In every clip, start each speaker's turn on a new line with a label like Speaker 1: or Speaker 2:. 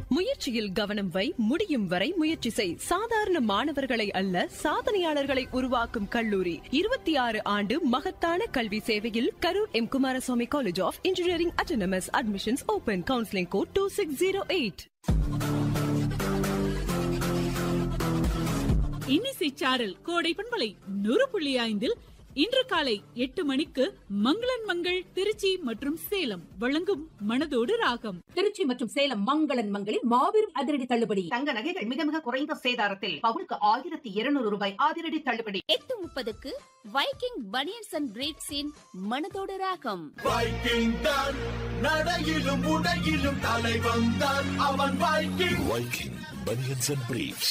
Speaker 1: முயற்சியில் கவனம் வை முடியும் வரை முயற்சி செய் சாதாரண மாணவர்களை அல்ல சாதனையாளர்களை உருவாக்கும் கல்லூரி இருபத்தி ஆறு ஆண்டு மகத்தான கல்வி சேவையில் Karur M Kumaraswamy college of engineering autonomous admissions open counselling code two six zero eight
Speaker 2: இன்னிசை சாரல் கோடை பண்பலை நூறு புள்ளி ஐந்தில் இன்று காலை எட்டு மணிக்கு மங்களன் மங்கள் திருச்சி மற்றும் சேலம் வழங்கும் மனதோடு ராகம்
Speaker 3: திருச்சி மற்றும் சேலம் மங்களன் மங்களில் மாபெரும் அதிரடி தள்ளுபடி
Speaker 4: தங்க நகைகள் மிக மிக குறைந்த சேதாரத்தில் பவுனுக்கு ஆயிரத்தி இருநூறு ரூபாய் அதிரடி தள்ளுபடி
Speaker 5: எட்டு முப்பதுக்கு வைக்கிங் பனியன்ஸ் அண்ட் பிரீட்ஸின் மனதோடு ராகம்
Speaker 6: வைக்கிங் தான் நடையிலும் உடையிலும் தலைவன் தான் அவன் Viking Viking banians and briefs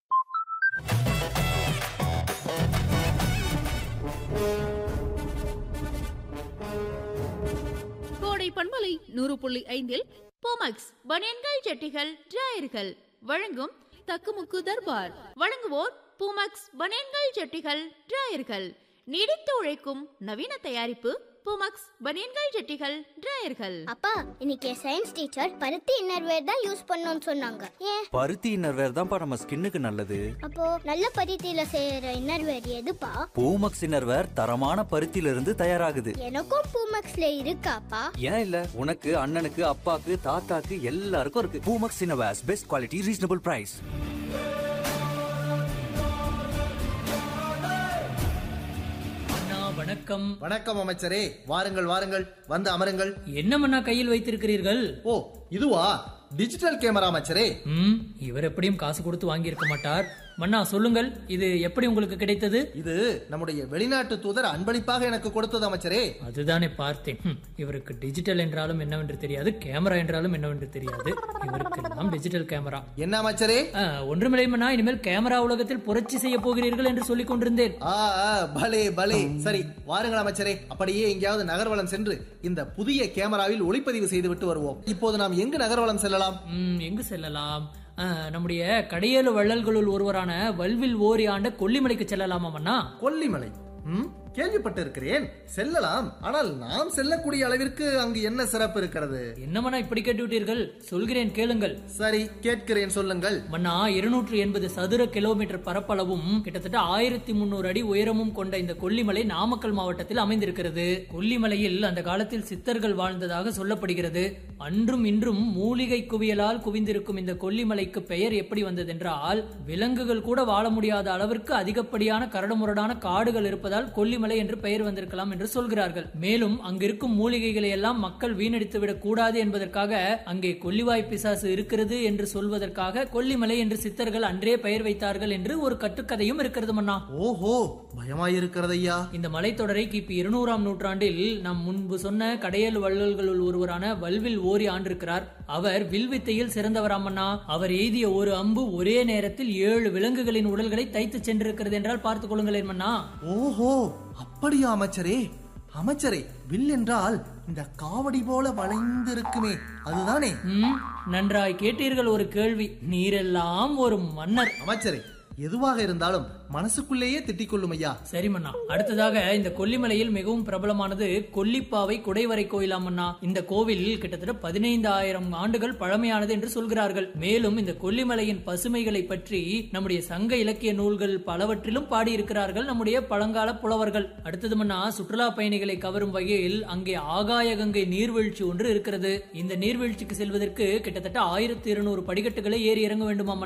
Speaker 5: கோடை பண்பலை நூறு புள்ளி ஐந்தில் போமக்ஸ் பனியன்கள் ஜட்டிகள் டிராயர்கள் வழங்கும் தக்குமுக்கு தர்பார் வழங்குவோர் பூமக்ஸ் பனியன்கள் ஜட்டிகள் டிராயர்கள் நீடித்து உழைக்கும் நவீன தயாரிப்பு பூமக்ஸ் பனியன்கள் ஜட்டிகள் டிராயர்கள்
Speaker 7: அப்பா இன்னைக்கு சயின்ஸ் டீச்சர் பருத்தி இன்னர்வேர் தான் யூஸ் பண்ணணும்னு சொன்னாங்க ஏன்
Speaker 8: பருத்தி இன்னர்வேர் தான்ப்பா நம்ம ஸ்கின்னுக்கு நல்லது
Speaker 7: அப்போ நல்ல பருத்தியில செய்யற இன்னர்வேர் எதுப்பா
Speaker 8: பூமக்ஸ் இன்னர்வேர் தரமான பருத்தியில இருந்து தயாராகுது
Speaker 7: எனக்கும் பூமக்ஸ்ல இருக்காப்பா
Speaker 8: ஏன் இல்ல உனக்கு அண்ணனுக்கு அப்பாக்கு தாத்தாக்கு எல்லாருக்கும் இருக்கு Poomex innerwears best quality reasonable price
Speaker 9: அண்ணா வணக்கம்
Speaker 10: வணக்கம் அமைச்சரே வாருங்கள் வாருங்கள் வந்து அமருங்கள்
Speaker 9: என்ன மண்ணா கையில் வைத்திருக்கிறீர்கள்
Speaker 10: ஓ இதுவா டிஜிட்டல் கேமரா அமைச்சரே
Speaker 9: ம் இவர் எப்படியும் காசு கொடுத்து வாங்கியிருக்க மாட்டார் மன்னா சொல்லுங்கள் இது எப்படி உங்களுக்கு கிடைத்தது
Speaker 10: இது நம்முடைய வெளிநாட்டு தூதர் அன்பளிப்பாக எனக்கு கொடுத்தது அமைச்சரே
Speaker 9: அதுதானே பார்த்தேன் ஹம், இவருக்கு டிஜிட்டல் என்றாலும் என்னவென்று தெரியாது கேமரா என்றாலும் என்னவென்று தெரியாது இவருக்கு எல்லாம் டிஜிட்டல் கேமரா
Speaker 10: என்ன அமைச்சரே
Speaker 9: ஆ, ஒன்றுமில்லை மன்னா இனிமேல் கேமரா உலகத்தில் புரட்சி செய்ய போகிறீர்கள் என்று சொல்லிக் கொண்டிருந்தேன்
Speaker 10: ஆ ஆ, பலே பலே சரி வாருங்கள் அமைச்சரே அப்படியே எங்கேயாவது நகர்வலம் சென்று இந்த புதிய கேமராவில் ஒளிப்பதிவு செய்துவிட்டு வருவோம் இப்போது நாம் எங்கு நகர்வலம் செல்லலாம்
Speaker 9: ம், எங்கு செல்லலாம் ஆ, நம்முடைய கடையேழு வள்ளல்களுள் ஒருவரான வல்வில் ஓரி ஆண்ட கொல்லிமலைக்கு செல்லலாமா மன்னா
Speaker 10: கொல்லிமலை ம் கேள்விப்பட்டிருக்கிறேன் செல்லலாம் ஆனால் நாம் செல்லக்கூடிய அளவிற்கு அங்கு என்ன சிறப்பு இருக்கிறது
Speaker 9: என்னமண்ணா இப்படி கேட்டு விட்டீர்கள் சொல்கிறேன் கேளுங்கள்
Speaker 10: சரி கேட்கிறேன் சொல்லுங்கள்
Speaker 9: மன்னா இருநூற்று எண்பது சதுர கிலோமீட்டர் பரப்பளவும் கிட்டத்தட்ட ஆயிரத்தி முன்னூறு அடி உயரமும் கொண்ட இந்த கொல்லிமலை நாமக்கல் மாவட்டத்தில் அமைந்திருக்கிறது கொல்லிமலையில் அந்த காலத்தில் சித்தர்கள் வாழ்ந்ததாக சொல்லப்படுகிறது அன்றும் இன்றும் மூலிகை குவியலால் குவிந்திருக்கும் இந்த கொல்லிமலைக்கு பெயர் எப்படி வந்ததென்றால் விலங்குகள் கூட வாழ முடியாத அளவிற்கு அதிகப்படியான கரடுமுரடான காடுகள் இருப்பதால் கொல்லிமலை என்று பெயர் வந்திருக்கலாம் என்று சொல்கிறார்கள் மேலும் அங்கிருக்கும் மூலிகைகளை எல்லாம் மக்கள் வீணடித்து விடக் கூடாது என்பதற்காக அங்கே கொல்லிவாய் பிசாசு இருக்கிறது என்று சொல்வதற்காக கொல்லிமலை என்று சித்தர்கள் அன்றே பெயர் வைத்தார்கள் என்று ஒரு கட்டுக்கதையும் இருக்கிறது மன்னா
Speaker 10: ஓஹோ பயமாயிருக்கிறது ஐயா
Speaker 9: இந்த மலைத்தொடரை கிபி இருநூறாம் நூற்றாண்டில் நாம் முன்பு சொன்ன கடையல் வள்ளல்களுள் ஒருவரான வல்வில் ஓரி ஆண்டிருக்கிறார் அவர் வில்வித்தையில் சிறந்தவராமண்ணா அவர் எய்திய ஒரு அம்பு ஒரே நேரத்தில் ஏழு விலங்குகளின் உடல்களை தைத்து சென்றிருக்கிறது என்றால் பார்த்துக் கொள்ளுங்களேன் மன்னா
Speaker 10: ஓஹோ அப்படியா அமைச்சரே அமைச்சரே வில் என்றால் இந்த காவடி போல வளைந்து இருக்குமே அதுதானே
Speaker 9: ம், நன்றாய் கேட்டீர்கள் ஒரு கேள்வி நீரெல்லாம் ஒரு மன்னர்
Speaker 10: அமைச்சரே எதுவாக இருந்தாலும் மனசுக்குள்ளேயே திட்டிக் கொள்ளும் ஐயா
Speaker 9: சரி மன்னா அடுத்ததாக இந்த கொல்லிமலையில் மிகவும் பிரபலமானது கொல்லிப்பாவை குடைவரை கோயிலாம் மன்னா இந்த கோவில் கிட்டத்தட்ட பதினைந்து ஆயிரம் ஆண்டுகள் பழமையானது என்று சொல்கிறார்கள் மேலும் இந்த கொல்லிமலையின் பசுமைகளை பற்றி நம்முடைய சங்க இலக்கிய நூல்கள் பலவற்றிலும் பாடியிருக்கிறார்கள் நம்முடைய பழங்கால புலவர்கள் அடுத்தது மன்னா சுற்றுலா பயணிகளை கவரும் வகையில் அங்கே ஆகாய கங்கை நீர்வீழ்ச்சி ஒன்று இருக்கிறது இந்த நீர்வீழ்ச்சிக்கு செல்வதற்கு கிட்டத்தட்ட ஆயிரத்தி இருநூறு படிக்கட்டுகளை ஏறி இறங்க வேண்டுமா